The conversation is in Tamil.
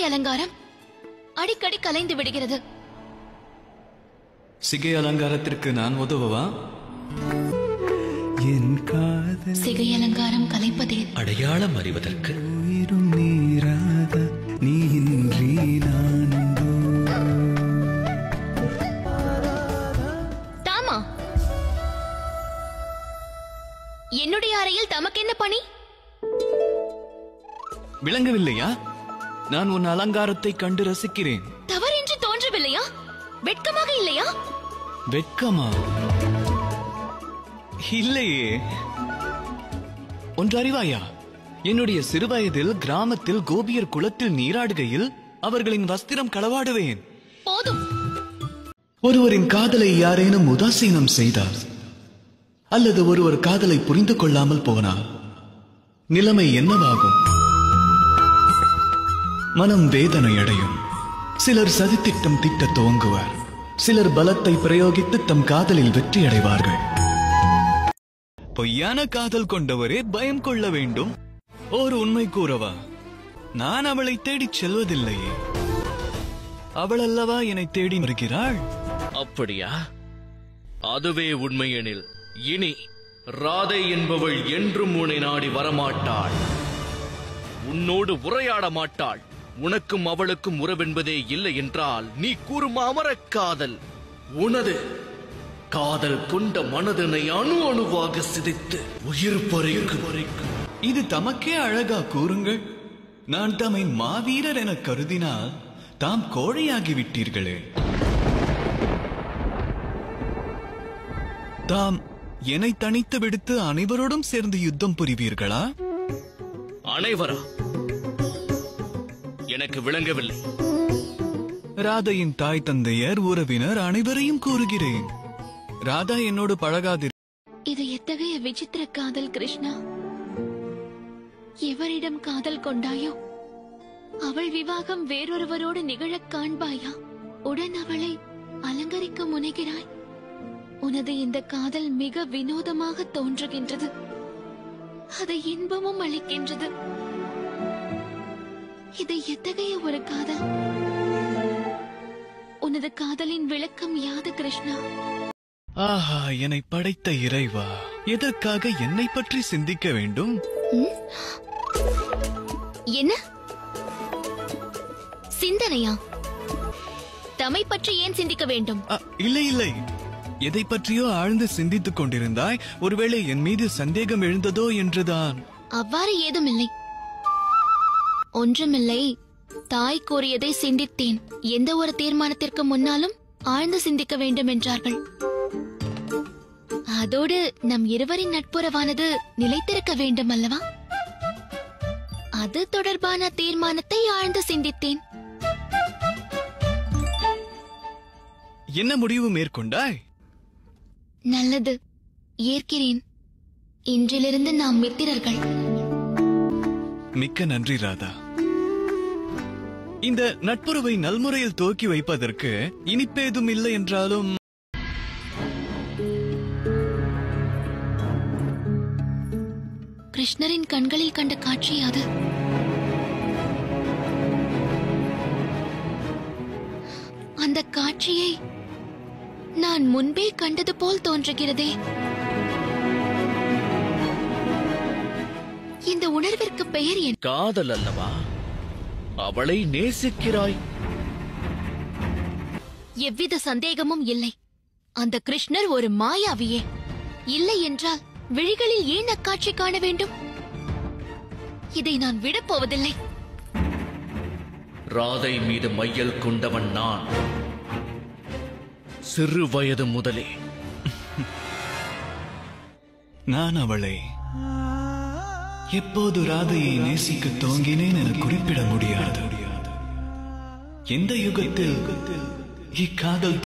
அலங்காரம் அடிக்கடி கலைந்து விடுகிறது சிகை அலங்காரத்திற்கு நான் உதவவா என் காதல் சிகை அலங்காரம் கலைப்பதே அடையாளம் அறிவதற்கு உயிரும் நீராத நீ இன்றி நானுண்டோ தாமா என்னுடைய அறையில் தமக்கு என்ன பணி விளங்கவில்லையா நான் உன் அலங்காரத்தை கண்டு ரசிக்கிறேன் தவறென்று தோன்றவில்லையா வெட்கமாக இல்லையா வெட்கமா இல்லையே ஒன்று அறிவாயா என்னுடைய சிறுவயதில் கிராமத்தில் கோபியர் குளத்தில் நீராடுகையில் அவர்களின் வஸ்திரம் களவாடுவேன் போதும் ஒருவரின் காதலை யாரேனும் உதாசீனம் செய்தார் அல்லது ஒருவர் காதலை புரிந்து கொள்ளாமல் போனார் நிலைமை என்னவாகும் மனம் வேதனை அடையும் சிலர் சதித்திட்டம் திட்ட துவங்குவார் சிலர் பலத்தை பிரயோகித்து தம் காதலில் வெற்றி அடைவார்கள் பொய்யான காதல் கொண்டவரே பயம் கொள்ள வேண்டும் ஓர் உண்மை கூறவா நான் அவளை தேடிச் செல்வதில்லையே அவள் அல்லவா என்னை தேடி வருகிறாள் அப்படியா அதுவே உண்மையெனில் இனி ராதை என்பவள் என்றும் உன்னை நாடி வரமாட்டாள் உன்னோடு உரையாட மாட்டாள் உனக்கும் அவளுக்கும் உறவென்பதே இல்லை என்றால் நீ கூறும் அமரக் காதல் உனது காதல் கொண்ட மனதினை அணு அணுவாக சிதைத்து உயிர் பறிக்கும் வரைக்கும் இது தமக்கே அழகா கூறுங்கள் நான் தம்மை மாவீரர் என கருதினால் தாம் கோழையாகி விட்டீர்களே தாம் என்னை தனித்து விடுத்து அனைவரோடும் சேர்ந்து யுத்தம் புரிவீர்களா அனைவரா எனக்கு விளங்கவில்லை ராதையின் தாய் தந்தையர் உறவினர் அனைவரையும் கூறுகிறேன் ராதா என்னோடு பழகாதிரு இது எத்தகைய விசித்திர காதல் கிருஷ்ணா எவரிடம் காதல் கொண்டாயோ அவள் விவாகம் வேறொருவரோடு நிகழக் காண்பாயா உடன் அவளை அலங்கரிக்க முனைகிறாய் உனது இந்த காதல் மிக வினோதமாக தோன்றுகின்றது அது இன்பமும் அளிக்கின்றது இது எத்தகைய ஒரு காதல் உனது காதலின் விளக்கம் யாது கிருஷ்ணா ஆஹா என்னை படைத்த இறைவா எதற்காக என்னை பற்றி சிந்திக்க வேண்டும் என்ன சிந்தனையா தமை பற்றி ஏன் சிந்திக்க வேண்டும் அ, இல்லை இல்லை எதை பற்றியோ ஆழ்ந்து சிந்தித்துக் கொண்டிருந்தாய் ஒருவேளை என் மீது சந்தேகம் எழுந்ததோ என்றுதான் அவ்வாறு ஏதுமில்லை ஒன்றுமில்லை தாய் கூறியதை சிந்தித்தேன் எந்த ஒரு தீர்மானத்திற்கு முன்னாலும் ஆழ்ந்து சிந்திக்க வேண்டும் என்றார்கள் அதோடு நம் இருவரின் நட்புறவானது நிலைத்திருக்க வேண்டும் அல்லவா அது தொடர்பான தீர்மானத்தை ஆழ்ந்து சிந்தித்தேன் என்ன முடிவு மேற்கொண்டாய் நல்லது ஏற்கிறேன் இன்றிலிருந்து நாம் மித்திரர்கள் மிக்க நன்றி ராதா இந்த நட்புறவை நல்முறையில் துவக்கி வைப்பதற்கு இனிப்பேதும் இல்லை என்றாலும் கிருஷ்ணரின் கண்களில் கண்ட காட்சி அது அந்த காட்சியை நான் முன்பே கண்டது போல் தோன்றுகிறதே இந்த உணர்விற்கு பெயர் என்ன காதல் அல்லவா அவளை நேசிக்கிறாய் எவ்வித சந்தேகமும் இல்லை அந்த கிருஷ்ணர் ஒரு மாயாவியே இல்லை என்றால் விழிகளில் ஏன் அக்காட்சி காண வேண்டும் இதை நான் விடப் போவதில்லை ராதை மீது மையல் கொண்டவன் நான் சிறு வயது முதலே நான் அவளை எப்போது ராதையை நேசிக்க துவங்கினேன் என குறிப்பிட முடியாது எந்த யுகத்தில் இக்காதல்